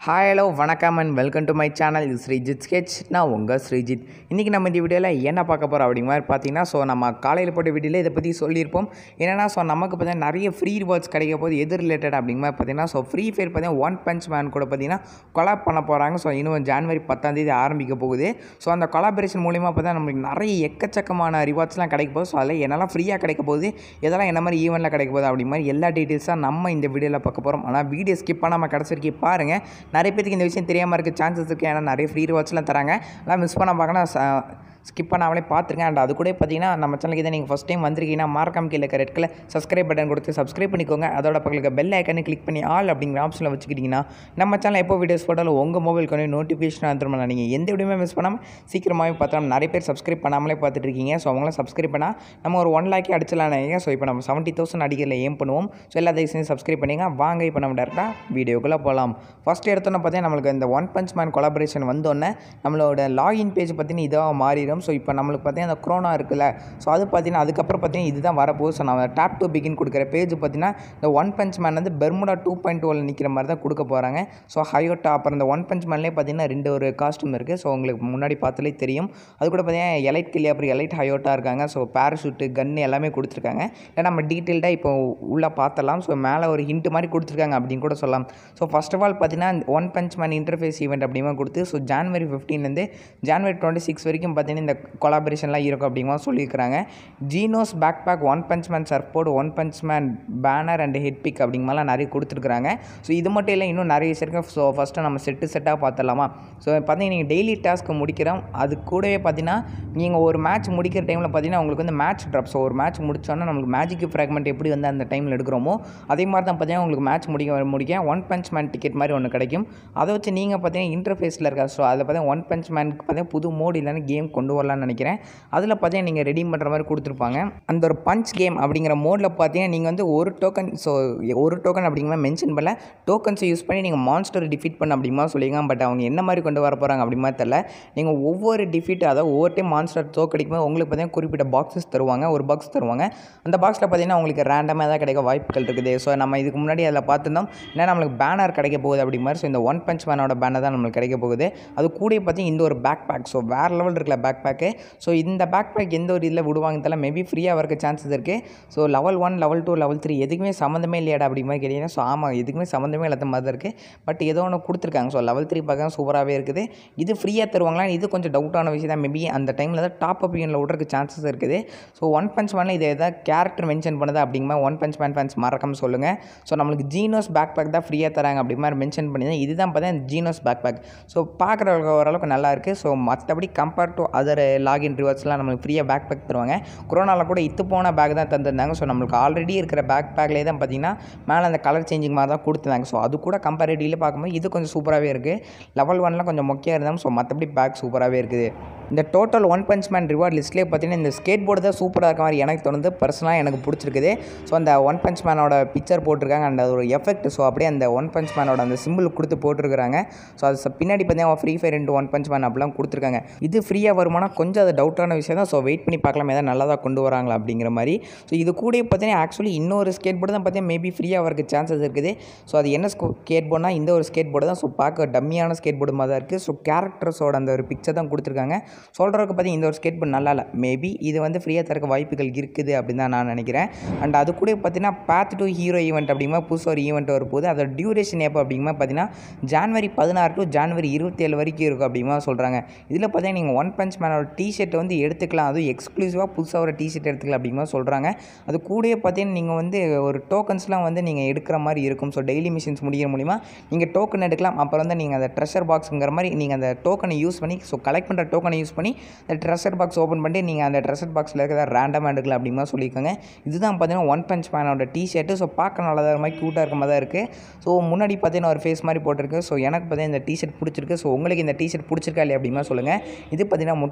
hi hello வணக்கம் and welcome to my channel இது Sreejith sketch நான் உங்கள் ஸ்ரீஜித் இன்றைக்கி நம்ம இந்த வீடியோவில் என்ன பார்க்க போகிறோம் அப்படிங்கிற மாதிரி பார்த்தீங்கன்னா ஸோ நம்ம காலையில் போட்ட வீடியோவில் இதை பற்றி சொல்லியிருப்போம் என்னென்னா ஸோ நமக்கு பார்த்தீங்கன்னா நிறைய ஃப்ரீ ரிவார்ட்ஸ் கிடைக்க போது எது ரிலேட்டட் அப்படிங்கிற மாதிரி பார்த்தீங்கன்னா ஸோ ஃப்ரீ ஃபயர் பார்த்தீங்கன்னா ஒன் பஞ்ச் மேன் கூட பார்த்தீங்கன்னா கொலாப் பண்ண போகிறாங்க ஸோ இன்னும் ஜான்வரி பத்தாம் தேதி ஆரம்பிக்க போகுது ஸோ அந்த கொலாபரேஷன் மூலிமா பார்த்தா நம்மளுக்கு நிறைய எக்கச்சக்கமான ரிவார்ட்ஸ்லாம் கிடைக்க போகுது ஸோ அதில் என்னெல்லாம் ஃப்ரீயாக கிடைக்க போகுது எதெல்லாம் என்ன மாதிரி ஈவெண்ட்டில் கிடைக்க போகுது அப்படி மாதிரி எல்லா டீட்டெயில்ஸாக நம்ம இந்த வீடியோவில் பார்க்க போகிறோம் ஆனால் வீடியோ ஸ்கிப் பண்ணாமல் கடைசி வரைக்கும் பாருங்கள் நிறைய பேருக்கு இந்த விஷயம் தெரியாமல் இருக்க சான்சஸ் இருக்குது ஏன்னா நிறைய ஃப்ரீ ரிவார்ட்ஸ்லாம் தராங்க அதெல்லாம் மிஸ் பண்ண பார்க்கணும் ஸ்கிப் பண்ணாமலே பார்த்துருங்க அண்ட் அது கூட பார்த்தீங்கன்னா நம்ம சேனலுக்கு இதை நீங்கள் ஃபஸ்ட் டைம் வந்திருக்கீங்கன்னா மார்க்கம் கீழே இருக்க ரெட் கலர் சப்ஸ்கிரைப் பட்டன் கொடுத்து சப்ஸ்கிரைப் பண்ணிக்கோங்க அதோட பக்கத்துக்கு பெல் ஐக்கனை கிளிக் பண்ணி ஆல் அப்படிங்கிற ஆப்ஷனில் வச்சுக்கிட்டிங்கன்னா நம்ம சேனல் எப்போ வீடியோஸ் போட்டாலும் உங்கள் மொபைலுக்கு வந்து நோட்டிஃபிகேஷன் வந்துருமா நீங்கள் எந்த வீடியோமே மிஸ் பண்ணாமல் சீக்கிரமாகவே பார்த்தோம் நிறைய பேர் சப்ஸ்கிரைப் பண்ணாமலே பார்த்துட்டு இருக்கீங்க ஸோ அவங்களாம் சப்ஸ்கிரைப் பண்ணால் நம்ம ஒரு ஒன் லேக்கே அடிச்சலாம் நினைக்கிறேன் ஸோ இப்போ நம்ம செவன்ட்டி தௌசண்ட் அடிக்கிறதுல ஏம் பண்ணுவோம் ஸோ எல்லா தயவுசெய்து சப்ஸ்கிரைப் பண்ணிங்க வாங்க இப்போ நம்ம டேரெக்டாக வீடியோக்குள்ளே போகலாம் ஃபஸ்ட் எடுத்தோன்னே பார்த்தீங்கன்னா நம்மளுக்கு இந்த ஒன் பஞ்ச் மேன் கொலாபரேஷன் வந்தோடனே நம்மளோட லாகின் பேஜ் பார்த்தீங்கன்னா இதாக மாறிடும் ஸோ இப்போ நம்மளுக்கு பார்த்தீங்கன்னா அந்த க்ரோனா இருக்குல்ல ஸோ அது பார்த்தீங்கன்னா அதுக்கப்புறம் பார்த்தீங்கன்னா இதுதான் வரப்போகுது ஸோ நம்ம டேப் டு பிகின் கொடுக்குற பேஜ் பார்த்தீங்கன்னா இந்த ஒன் பஞ்ச் மேன் வந்து பெர்முடா டூ பாயிண்ட் டூவில் நிற்கிற மாதிரி தான் கொடுக்க போகிறாங்க ஸோ ஹயோட்டா அப்புறம் இந்த ஒன் பஞ்ச் மேன்லேயே பார்த்தீங்கன்னா ரெண்டு ஒரு காஸ்ட்யூம் இருக்குது ஸோ உங்களுக்கு முன்னாடி பார்த்தாலே தெரியும் அது கூட பார்த்தீங்கன்னா எலைட் கிளி அப்புறம் எலைட் ஹயோட்டா இருக்காங்க ஸோ பேராஷூட்டு கன்று எல்லாமே கொடுத்துருக்காங்க இல்லை நம்ம டீட்டெயில்டாக இப்போ உள்ளே பார்த்தலாம் ஸோ மேலே ஒரு ஹிண்ட் மாதிரி கொடுத்துருக்காங்க அப்படின்னு கூட சொல்லலாம் ஸோ ஃபஸ்ட் ஆஃப் ஆல் பார்த்தீங்கன்னா one punch man interface event அப்படிமா கொடுத்து ஸோ ஜான்வரி ஃபிஃப்டீன்லேருந்து ஜான்வரி டுவெண்ட்டி சிக்ஸ் வரைக்கும் பார்த்தீங்கன்னா இந்த கொலாபரேஷன்லாம் இருக்கும் அப்படிமா சொல்லியிருக்கிறாங்க ஜீனோஸ் backpack one punch man surfboard one punch man banner and head pic அப்படிங்கலாம் நிறைய கொடுத்துருக்குறாங்க ஸோ இது மட்டும் இல்லை இன்னும் நிறைய இருக்கு ஸோ ஃபஸ்ட்டு நம்ம செட்டு செட்டாக பார்த்துடலாமா ஸோ பார்த்தீங்கன்னா நீங்கள் டெய்லி டாஸ்க்கு முடிக்கிறோம் அது கூடவே பார்த்தீங்கன்னா நீங்கள் ஒரு மேட்ச் முடிக்கிற டைமில் பார்த்தீங்கன்னா உங்களுக்கு வந்து மேட்ச் ட்ராப் ஸோ ஒரு மேட்ச் முடிச்சோன்னா நம்மளுக்கு மேஜிக் ஃப்ராக்மெண்ட் எப்படி வந்து அந்த டைமில் எடுக்கிறோமோ அதே மாதிரி தான் பார்த்தீங்கன்னா உங்களுக்கு மேட்ச் முடிக்க முடிக்க ஒன் பஞ்ச் மேன் டிக்கெட் மாதிரி ஒன்று கிடைக்கும் அதை வச்சு நீங்கள் பார்த்தீங்கன்னா இன்டர்ஃபேஸில் இருக்கா ஸோ அதில் பார்த்தீங்கன்னா ஒன் பஞ்ச் மேனுக்கு பார்த்தீங்கன்னா புது மோடு இல்லைன்னு கேம் கொண்டு வரலான்னு நினைக்கிறேன் அதில் பார்த்தீங்கன்னா நீங்கள் ரெடீம் பண்ணுற மாதிரி கொடுத்துருப்பாங்க அந்த ஒரு பஞ்ச் கேம் அப்படிங்கிற மோடில் பார்த்தீங்கன்னா நீங்கள் வந்து ஒரு டோக்கன் ஸோ ஒரு டோக்கன் அப்படிங்கிற மாதிரி மென்ஷன் பண்ணல டோக்கன்ஸை யூஸ் பண்ணி நீங்கள் மான்ஸ்டர் டிஃபீட் பண்ண அப்படிமா சொல்லிங்க பட் அவங்க என்ன மாதிரி கொண்டு வர போகிறாங்க அப்படிமா தெரில நீங்கள் ஒவ்வொரு டிஃபீட் அதாவது ஒவ்வொரு டைம் மான்ஸ்டர் தோக்கடிக்கும் போது உங்களுக்கு பார்த்தீங்கன்னா குறிப்பிட்ட பாக்ஸஸ் தருவாங்க ஒரு பாக்ஸ் தருவாங்க அந்த பாக்ஸில் பார்த்தீங்கன்னா உங்களுக்கு ரேண்டமாக தான் கிடைக்க வாய்ப்புகள் இருக்குது ஸோ நம்ம இதுக்கு முன்னாடி அதில் பார்த்துருந்தோம் ஏன்னா நம்மளுக்கு பேனர் கிடைக்க போகுது அப்படி மாதிரி ஸோ இந்த ஒன் பஞ்ச் மேனோட பேனர் தான் நம்மளுக்கு கிடைக்க போகுது அது கூட பார்த்தீங்கன்னா இந்த ஒரு பேக் பேக் ஸோ வேறு லெவல் இருக்கல பேக் பேக்கு ஸோ இந்த பேக் பேக் எந்த ஒரு இதில் விடுவாங்க தெரியல மேபி ஃப்ரீயாக வரக்கு சான்சஸ் இருக்குது so level one level two level three எதுக்குமே சம்மந்தமே இல்லையாடா அப்படி மாதிரி கேட்டீங்கன்னா ஸோ ஆமாம் எதுக்குமே சம்மந்தமே இல்லாத மாதிரி தான் இருக்குது பட் ஏதோ ஒன்று கொடுத்துருக்காங்க ஸோ லெவல் த்ரீ பார்க்க சூப்பராகவே இருக்குது இது ஃப்ரீயாக தருவாங்களா இது கொஞ்சம் டவுட்டான விஷயம் தான் மேபி அந்த டைமில் தான் டாப் அப் யூனில் விட்றதுக்கு சான்சஸ் இருக்குது ஸோ ஒன் பஞ்ச் மேனில் இது எதாவது கேரக்டர் மென்ஷன் பண்ணுது அப்படிங்கிற ஒன் பஞ்ச் மேன் ஃபேன்ஸ் மறக்காமல் சொல்லுங்கள் ஸோ நம்மளுக்கு ஜீனோஸ் பேக் பேக் தான் ஃப்ரீயாக தராங்க அப்படி மாதிரி மென்ஷன் பண்ணி இதுதான் பார்த்தா ஜீனோஸ் பேக் பேக் ஸோ பார்க்குறவங்க ஓரளவுக்கு நல்லா இருக்குது ஸோ மற்றபடி கம்பேர் டு அதர் லாகின் ரிவார்ட்ஸ்லாம் நம்மளுக்கு ஃப்ரீயாக பேக் பேக் தருவாங்க கொரோனாவில் கூட இத்து போன பேக் தான் தந்திருந்தாங்க ஸோ நம்மளுக்கு ஆல்ரெடி இருக்கிற பேக் பேக்லேயே தான் பார்த்தீங்கன்னா மேலே அந்த கலர் சேஞ்சிங் மாதிரி தான் கொடுத்துருந்தாங்க ஸோ அது கூட கம்பேரிட்டிவ்ல பார்க்கும்போது இது கொஞ்சம் சூப்பராகவே இருக்குது லெவல் ஒன்லாம் கொஞ்சம் மொக்கையாக இருந்தாலும் ஸோ மற்றபடி பேக் சூப்பராகவே இருக்குது இந்த total one punch man reward லிஸ்ட்லேயே பார்த்தீங்கன்னா இந்த ஸ்கேட் போர்டு தான் சூப்பராக இருக்க மாதிரி எனக்கு தோணுது பர்சனலாக எனக்கு பிடிச்சிருக்குது ஸோ அந்த ஒன் பஞ்ச் மேனோட பிக்சர் போட்டிருக்காங்க அண்ட் அது ஒரு எஃபெக்ட் ஸோ அப்படியே அந்த ஒன் பஞ்ச் மேனோட அந்த சிம்பிள் கொடுத்து போட்டிருக்காங்க ஸோ அது ச- பின்னாடி பார்த்தீங்கன்னா free fire into one punch man அப்படிலாம் கொடுத்துருக்காங்க இது ஃப்ரீயாக வருமானா கொஞ்சம் அது டவுட்டான விஷயம் தான் ஸோ வெயிட் பண்ணி பார்க்கலாம் ஏதாவது நல்லா தான் கொண்டு வராங்களா அப்படிங்கிற மாதிரி ஸோ இது கூட பார்த்தீங்கன்னா ஆக்சுவலி இன்னொரு ஸ்கேட் போர்டு தான் பார்த்தீங்கன்னா மேபி ஃப்ரீயாக வரக்கு சான்சஸ் இருக்குது ஸோ அது என்ன ஸ்கேட் போர்டுனா இந்த ஒரு ஸ்கேட் போர்டு தான் ஸோ பார்க்க டம்மியான ஸ்கேட் போர்டு மாதிரி தான் இருக்குது ஸோ கேரக்டர்ஸோட அந்த ஒரு பிக்சர் தான் கொடுத்துருக்காங்க சொல்கிறதுக்கு பார்த்தீங்கன்னா இந்த ஒரு ஸ்கேட் போர்டு நல்லா இல்லை மேபி இது வந்து ஃப்ரீயாக தரக்க வாய்ப்புகள் இருக்குது அப்படின்னு தான் நான் நினைக்கிறேன் அண்ட் அது கூட பார்த்தீங்கன்னா பேத் டு ஹீரோ ஈவெண்ட் அப்படிங்கிற புதுசாக ஒரு ஈவெண்ட் வரப்போகுது அதோட டியூரேஷன் எப்போ அப்படிங்கிற பார்த்தீங்கன்னா ஜான்வரி பதினாறு டு ஜான்வரி இருபத்தேழு வரைக்கும் இருக்கும் அப்படிமா சொல்கிறாங்க இதில் பார்த்தீங்கன்னா நீங்கள் ஒன் பஞ்ச் மேனோட டிஷர்ட் வந்து எடுத்துக்கலாம் அதுவும் எக்ஸ்க்ளூசிவாக புதுசாக ஒரு டிஷர்ட் எடுத்துக்கலாம் அப்படிங்கிற சொல்கிறாங்க அது கூடயே பார்த்தீங்கன்னா நீங்கள் வந்து ஒரு டோக்கன்ஸ்லாம் வந்து நீங்கள் எடுக்கிற மாதிரி இருக்கும் ஸோ டெய்லி மிஷின்ஸ் முடிக்கிற மூலிமா நீங்கள் டோக்கன் எடுக்கலாம் அப்புறம் வந்து நீங்கள் அந்த ட்ரெஷர் பாக்ஸுங்கிற மாதிரி நீங்கள் அந்த டோக்கனை யூஸ் பண்ணி ஸோ கலெக்ட் பண்ணுற டோக்கனை யூஸ் பண்ணி அந்த ட்ரெஷர் பாக்ஸ் ஓப்பன் பண்ணி நீங்கள் அந்த ட்ரெஷர் பாக்ஸில் இருக்கிறத ரேண்டமாக எடுக்கலாம் அப்படிமா சொல்லியிருக்காங்க இதுதான் பார்த்தீங்கன்னா ஒன் பஞ்ச் மேனோட டிஷர்ட்டு ஸோ பார்க்க நல்லா தான் மாதிரி க்யூட்டாக இருக்க மாதிரி தான் இருக்குது ஸோ முன்னாடி பார்த்தீங்கன்னா ஒரு ஃபேஸ் மாதிரி போட்டிருக்கு ஸோ எனக்கு பார்த்தீங்கன்னா இந்த டிஷர்ட் பிடிச்சிருக்கு ஸோ உங்களுக்கு இந்த டிஷர்ட் பிடிச்சிருக்கா இல்லையா அப்படிமா சொல்லுங்கள் இது பார்த்தீங்கன்னா முற்றிலும்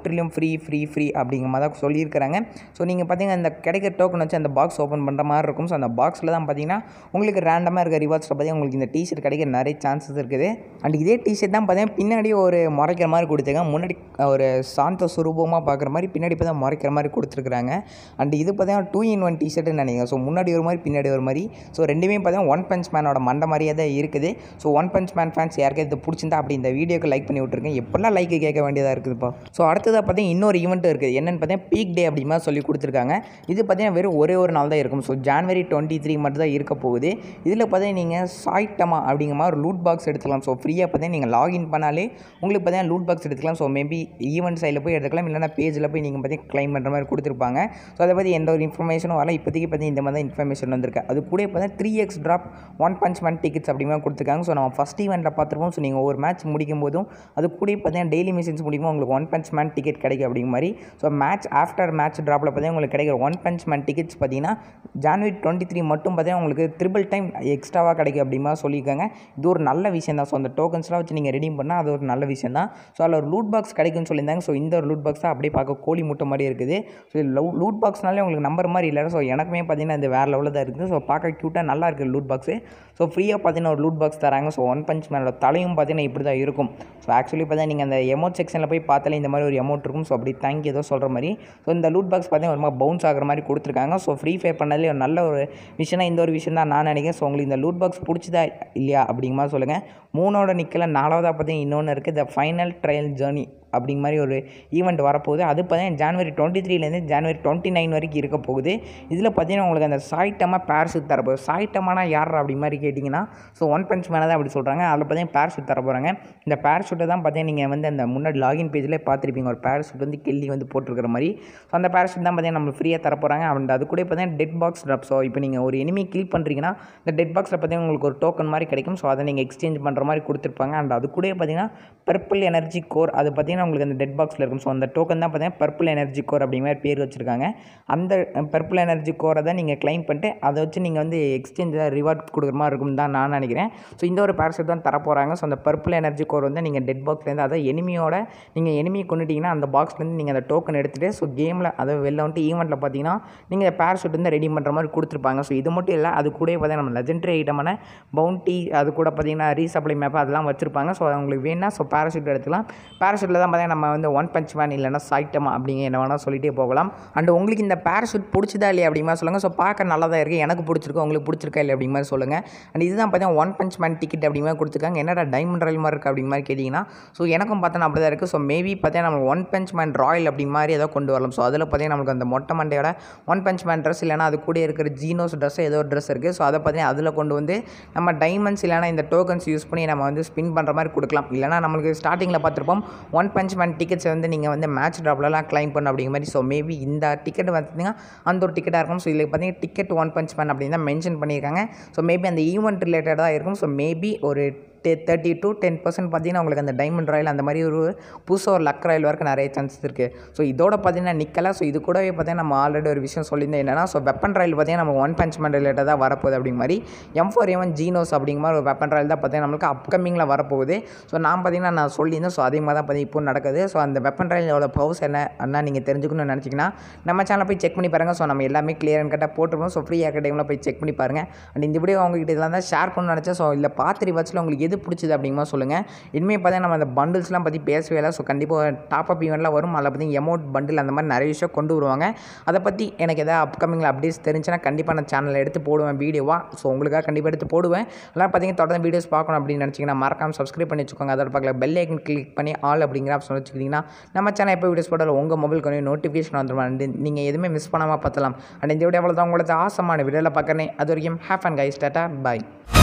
ட்ரில்லியம் ஃப்ரீ ஃப்ரீ ஃப்ரீ அப்படிங்கிற மாதிரி தான் சொல்லியிருக்கிறாங்க ஸோ நீங்கள் பார்த்தீங்கன்னா இந்த கிடைக்கிற டோக்கன் வச்சு அந்த பாக்ஸ் ஓப்பன் பண்ணுற மாதிரி இருக்கும் ஸோ அந்த பாக்ஸில் தான் பார்த்தீங்கன்னா உங்களுக்கு ரேண்டமாக இருக்க ரிவார்ட்ஸில் பார்த்தீங்கன்னா உங்களுக்கு இந்த டிஷர்ட் கிடைக்க நிறைய சான்சஸ் இருக்குது அண்ட் இதே டிஷர்ட் தான் பார்த்தீங்கன்னா பின்னாடி ஒரு முறைக்கிற மாதிரி கொடுத்துருக்காங்க முன்னாடி ஒரு சாந்த சுரூபமாக பார்க்குற மாதிரி பின்னாடி இப்போ தான் முறைக்கிற மாதிரி கொடுத்துருக்குறாங்க அண்ட் இது பார்த்தீங்கன்னா டூ இன் ஒன் டிஷர்ட்னு நினைக்கிறேன் ஸோ முன்னாடி ஒரு மாதிரி பின்னாடி ஒரு மாதிரி ஸோ ரெண்டுமே பார்த்தீங்கன்னா ஒன் பஞ்ச் மேனோட மண்டை மாதிரியே தான் இருக்குது so one punch man fans யாருக்காவது இது பிடிச்சிருந்தா அப்படி இந்த வீடியோக்கு லைக் பண்ணி விட்ருங்க எப்படிலாம் லைக் கேட்க வேண்டியதாக இருக்குதுப்பா ஸோ அடுத்ததாக பார்த்தீங்கன்னா இன்னொரு ஈவெண்ட் இருக்குது என்னென்னு பார்த்தீங்கன்னா பீக் டே அப்படி மாதிரி சொல்லி கொடுத்துருக்காங்க இது பார்த்தீங்கன்னா வெறும் ஒரே ஒரு நாள் தான் இருக்கும் ஸோ ஜான்வரி டுவெண்ட்டி த்ரீ மட்டும் தான் இருக்க போகுது இதில் பார்த்தீங்கன்னா நீங்கள் சாய்ட்டமா அப்படிங்கிற மாதிரி ஒரு லூட் பாக்ஸ் எடுத்துக்கலாம் ஸோ ஃப்ரீயாக பார்த்தீங்கன்னா நீங்கள் லாகின் பண்ணாலே உங்களுக்கு பார்த்தீங்கன்னா லூட் பாக்ஸ் எடுத்துக்கலாம் ஸோ மேபி ஈவெண்ட் சைடில் போய் எடுத்துக்கலாம் இல்லைனா பேஜில் போய் நீங்கள் பார்த்தீங்கன்னா க்ளைம் பண்ணுற மாதிரி கொடுத்துருப்பாங்க ஸோ அதை பற்றி எந்த ஒரு இன்ஃபர்மேஷனும் வரல இப்போதைக்கு பார்த்தீங்கன்னா இந்த மாதிரி தான் இன்ஃபர்மேஷன் வந்திருக்கு அது கூட பார்த்தீங்கன்னா three X drop one punch man tickets அப்படிமா கொடுத்துருக்காங்க ஸோ நம்ம ஃபஸ்ட் ஈவெண்ட்டில் பார்த்துருப்போம் ஸோ நீங்கள் ஒரு மேட்ச் முடிக்கும் போதும் அது கூட பார்த்தீங்கன்னா டெய்லி மிஷின்ஸ் முடிக்கும் உங்களுக்கு ஒன் பஞ்ச் மேன் டிக்கெட் கிடைக்கும் அப்படிங்கிற மாதிரி ஸோ மேட்ச் ஆஃப்டர் மேட்ச் ட்ராப்பில் பார்த்தீங்கன்னா உங்களுக்கு கிடைக்கிற ஒன் பஞ்ச் மேன் டிக்கெட்ஸ் பார்த்தீங்கன்னா ஜான்வரி டுவெண்ட்டி த்ரீ மட்டும் பார்த்தீங்கன்னா உங்களுக்கு ட்ரிபிள் டைம் எக்ஸ்ட்ராவாக கிடைக்கும் அப்படிமா சொல்லியிருக்காங்க இது ஒரு நல்ல விஷயம் தான் ஸோ அந்த டோக்கன்ஸ்லாம் வச்சு நீங்கள் ரெடீம் பண்ணால் அது ஒரு நல்ல விஷயம் தான் ஸோ அதில் ஒரு லூட் பாக்ஸ் கிடைக்கும்னு சொல்லியிருந்தாங்க ஸோ இந்த ஒரு லூட் பாக்ஸ் தான் அப்படியே பார்க்க கோழி முட்டை மாதிரி இருக்குது ஸோ லூட் பாக்ஸ்னாலே உங்களுக்கு நம்பர் மாதிரி இல்லை ஸோ எனக்குமே பார்த்தீங்கன்னா இது வேறு லெவலில் தான் இருக்குது ஸோ பார்க்க க்யூட்டாக நல்லா இருக்குது லூட் பாக்ஸு ஸோ ஃப்ரீயாக பார்த்தீங்கன்னா ஒரு லூட் பாக்ஸ் தராங்க ஸோ ஒன் பஞ்ச் மேனோட தலையும் பார்த்தீங்கன்னா இப்படி தான் இருக்கும் ஸோ ஆக்சுவலி பார்த்தீங்கன்னா நீங்கள் அந்த எமௌண்ட் செக்ஷனில் போய் பார்த்தாலே இந்த மாதிரி ஒரு அமௌண்ட் இருக்கும் ஸோ அப்படி தேங்க் ஏதோ சொல்கிற மாதிரி ஸோ இந்த லூட் பாக்ஸ் பார்த்தீங்கன்னா ஒரு மாதிரி பவுன்ஸ் ஆகிற மாதிரி கொடுத்துருக்காங்க ஸோ ஃப்ரீ ஃபயர் பண்ணதுலேயே ஒரு நல்ல ஒரு விஷயம்னா இந்த ஒரு விஷயம் தான் நான் நினைக்கிறேன் ஸோ உங்களுக்கு இந்த லூட் பாக்ஸ் பிடிச்சதா இல்லையா அப்படிங்கிற மாதிரி சொல்லுங்கள் மூணோட நிற்கல நாலாவதாக பார்த்தீங்கன்னா இன்னொன்று இருக்குது த ஃபைனல் ட்ரையல் ஜேர்னி அப்படிங்க மாதிரி ஒரு ஈவெண்ட் வரப்போகுது அது பார்த்தீங்கன்னா ஜான்வரி டுவெண்ட்டி த்ரீலேருந்து ஜான்வரி டுவெண்ட்டி நைன் வரைக்கும் இருக்க போகுது இதில் பார்த்தீங்கன்னா உங்களுக்கு அந்த சாய்ட்டமாக பேரஷூட் தரப்போகுது சாய்ட்டமானா யார் அப்படி மாதிரி கேட்டிங்கன்னா ஸோ ஒன் பஞ்ச் மேலே தான் அப்படி சொல்கிறாங்க அதில் பார்த்தீங்கன்னா பேரஷூட் தர போகிறாங்க இந்த பேரஷூட்டை தான் பார்த்தீங்கன்னா நீங்கள் வந்து அந்த முன்னாடி லாகின் பேஜில் பார்த்துருப்பீங்க ஒரு பேரஷூட் வந்து கெல்லி வந்து போட்டிருக்கிற மாதிரி ஸோ அந்த பேரஷூட் தான் பார்த்தீங்கன்னா நம்மளுக்கு ஃப்ரீயாக தர போகிறாங்க அண்ட் அது கூட பார்த்தீங்கன்னா டெட் பாக்ஸ் ட்ராப் ஸோ இப்போ நீங்கள் ஒரு எனிமி கில் பண்ணுறீங்கன்னா இந்த டெட் பாக்ஸில் பார்த்தீங்கன்னா உங்களுக்கு ஒரு டோக்கன் மாதிரி கிடைக்கும் ஸோ அதை நீங்கள் எக்ஸ்சேஞ்ச் பண்ணுற மாதிரி கொடுத்துருப்பாங்க அண்ட் அது கூட பார்த்தீங்கன்னா பர்பிள் எனர்ஜி கோர் அது பார்த்தீங்கன்னா உங்களுக்கு அந்த டெட் பாக்ஸில் இருக்கும் ஸோ அந்த டோக்கன் தான் பார்த்தீங்கன்னா பர்பிள் எனர்ஜி கோர் அப்படிங்கிற மாதிரி பேர் வச்சுருக்காங்க அந்த பர்பிள் எனர்ஜி கோரை தான் நீங்கள் கிளைம் பண்ணிட்டு அதை வச்சு நீங்கள் வந்து எக்ஸ்சேஞ்ச் ரிவார்ட் கொடுக்குற மாதிரி இருக்கும் தான் நான் நினைக்கிறேன் ஸோ இந்த ஒரு பேரஷூட் தான் தர போகிறாங்க ஸோ அந்த பர்பிள் எனர்ஜி கோர் வந்து நீங்கள் டெட் பாக்ஸ்லேருந்து அதை எனிமியோட நீங்கள் எனிமியை கொண்டுட்டிங்கன்னா அந்த பாக்ஸ்லேருந்து நீங்கள் அந்த டோக்கன் எடுத்துகிட்டு ஸோ கேமில் அதை வெளில வந்துட்டு ஈவெண்ட்டில் பார்த்தீங்கன்னா நீங்கள் பேரஷூட் வந்து ரெடி பண்ணுற மாதிரி கொடுத்துருப்பாங்க ஸோ இது மட்டும் இல்லை அது கூட பார்த்தீங்கன்னா நம்ம லெஜெண்டரி ஐட்டமான பவுண்டி அது கூட பார்த்தீங்கன்னா ரீசப்ளை மேப் அதெல்லாம் வச்சுருப்பாங்க ஸோ உங்களுக்கு வேணால் ஸோ பேரஷூட் எடுத்துக்கலாம் பேரஷூட்டில் தான் பார்த்தீங்கன்னா நம்ம வந்து ஒன் பஞ்ச் மேன் இல்லைனா சாய்ட்டமா அப்படிங்க என்ன வேணால் சொல்லிட்டே போகலாம் அண்ட் உங்களுக்கு இந்த பேரஷூட் பிடிச்சதா இல்லையா அப்படிமா சொல்லுங்கள் ஸோ பார்க்க நல்லா தான் இருக்குது எனக்கு பிடிச்சிருக்கு உங்களுக்கு பிடிச்சிருக்கா இல்லை அப்படிங்க மாதிரி சொல்லுங்கள் அண்ட் இதுதான் பார்த்தீங்கன்னா ஒன் பஞ்ச் மேன் டிக்கெட் அப்படி மாதிரி கொடுத்துருக்காங்க என்னடா டைமண்ட் ராயல் மாதிரி இருக்குது அப்படிங்க மாதிரி கேட்டிங்கன்னா ஸோ எனக்கும் பார்த்தோன்னா அப்படி தான் இருக்குது ஸோ மேபி பார்த்தீங்கன்னா நம்ம ஒன் பஞ்ச் மேன் ராயல் அப்படி மாதிரி ஏதோ கொண்டு வரலாம் ஸோ அதில் பார்த்தீங்கன்னா நமக்கு அந்த மொட்டை மண்டையோட ஒன் பஞ்ச் மேன் ட்ரெஸ் இல்லைனா அது கூட இருக்கிற ஜீனோஸ் ட்ரெஸ் ஏதோ ஒரு ட்ரெஸ் இருக்குது ஸோ அதை பார்த்தீங்கன்னா அதில் கொண்டு வந்து நம்ம டைமண்ட்ஸ் இல்லைனா இந்த டோக்கன்ஸ் யூஸ் பண்ணி நம்ம வந்து ஸ்பின் பண்ணுற மாதிரி கொடுக்கலாம் இல்லைனா நம்மளுக்கு ஸ்டார்டிங்கில் பார்த்துருப்போம் ஒன் பஞ்ச் மேன் டிக்கெட்ஸ் வந்து நீங்கள் வந்து மேட்ச் ட்ராப்லலாம் கிளைம் பண்ண அப்படிங்கிற மாதிரி ஸோ மேபி இந்த டிக்கெட் பார்த்தீங்கன்னா அந்த ஒரு டிக்கெட்டாக இருக்கும் ஸோ இதில் பார்த்தீங்கன்னா டிக்கெட் ஒன் பஞ்ச் மேன் அப்படின்னு தான் மென்ஷன் பண்ணியிருக்காங்க ஸோ மேபி அந்த ஈவெண்ட் ரிலேட்டடாக இருக்கும் ஸோ மேபி ஒரு டெ தேர்ட்டி டு டென் பர்சன்ட் பார்த்தீங்கன்னா உங்களுக்கு அந்த டைமண்ட் ராயல் அந்த மாதிரி ஒரு புதுசாக ஒரு லக் ராயல் வரைக்கும் நிறைய சான்சஸ் இருக்குது ஸோ இதோட பார்த்தீங்கன்னா நிற்கலாம் ஸோ இது கூடவே பார்த்தீங்கன்னா நம்ம ஆல்ரெடி ஒரு விஷயம் சொல்லியிருந்தேன் என்னன்னா ஸோ வெப்பன் ராயல் பார்த்தீங்கன்னா நம்ம ஒன் பஞ்ச் மேன் ரிலேட்டடாக வரப்போகுது அப்படிங்க மாதிரி எம் ஃபோர் எவன் ஜீனோஸ் அப்படிங்கிற மாதிரி ஒரு வெப்பன் ராயல் தான் பார்த்தீங்கன்னா நம்மளுக்கு அப்கமிங்கில் வரப்போகுது ஸோ நான் பார்த்தீங்கன்னா நான் சொல்லியிருந்தேன் ஸோ அதே மாதிரி தான் பார்த்தீங்கன்னா இப்போ நடக்குது ஸோ அந்த வெப்பன் ராயலோட பவர்ஸ் என்ன அண்ணா நீங்கள் தெரிஞ்சுக்கணும்னு நினச்சிங்கன்னா நம்ம சேனலில் போய் செக் பண்ணி பாருங்கள் ஸோ நம்ம எல்லாமே கிளியர் அண்ட் கட்டாக போட்டுருப்போம் ஸோ ஃப்ரீ டைமில் போய் செக் பண்ணி பாருங்கள் அண்ட் இந்த வீடியோ உங்ககிட்ட இதெல்லாம் தான் ஷேர் பண்ணணும்னு நினச்சேன் ஸோ இல்லை பார்த்து ரிவாட்சில் உங்களுக்கு எது பிடிச்சது அப்படிங்கிற சொல்லுங்கள் இனிமேல் பார்த்தா நம்ம அந்த பண்டில்ஸ்லாம் பற்றி பேசவே இல்லை ஸோ கண்டிப்பாக டாப் அப் ஈவெண்ட்லாம் வரும் அதில் பற்றி எமௌண்ட் பண்டில் அந்த மாதிரி நிறைய விஷயம் கொண்டு வருவாங்க அதை பற்றி எனக்கு எதாவது அப்கமிங்கில் அப்டேட்ஸ் தெரிஞ்சுன்னா கண்டிப்பாக நான் சேனலில் எடுத்து போடுவேன் வீடியோவாக ஸோ உங்களுக்காக கண்டிப்பாக எடுத்து போடுவேன் எல்லாம் பார்த்தீங்கன்னா தொடர்ந்து வீடியோஸ் பார்க்கணும் அப்படின்னு நினச்சிங்கன்னா மறக்காம சப்ஸ்கிரைப் பண்ணி வச்சுக்கோங்க அதோட பக்கத்தில் பெல் ஐக்கன் கிளிக் பண்ணி ஆல் அப்படிங்கிற ஆப்ஷன் வச்சுக்கிட்டிங்கன்னா நம்ம சேனல் எப்போ வீடியோஸ் போட்டாலும் உங்கள் மொபைல் கொஞ்சம் நோட்டிஃபிகேஷன் வந்துடும் நீங்கள் எதுவுமே மிஸ் பண்ணாமல் பார்த்தலாம் அண்ட் இந்த வீடியோ அவ்வளோ தான் உங்களுக்கு ஆசமான வீடியோவில் பார்க்குறேன் அது வரைக்கும் ஹேஃப் அண்ட் கைஸ் டாட்டா பாய்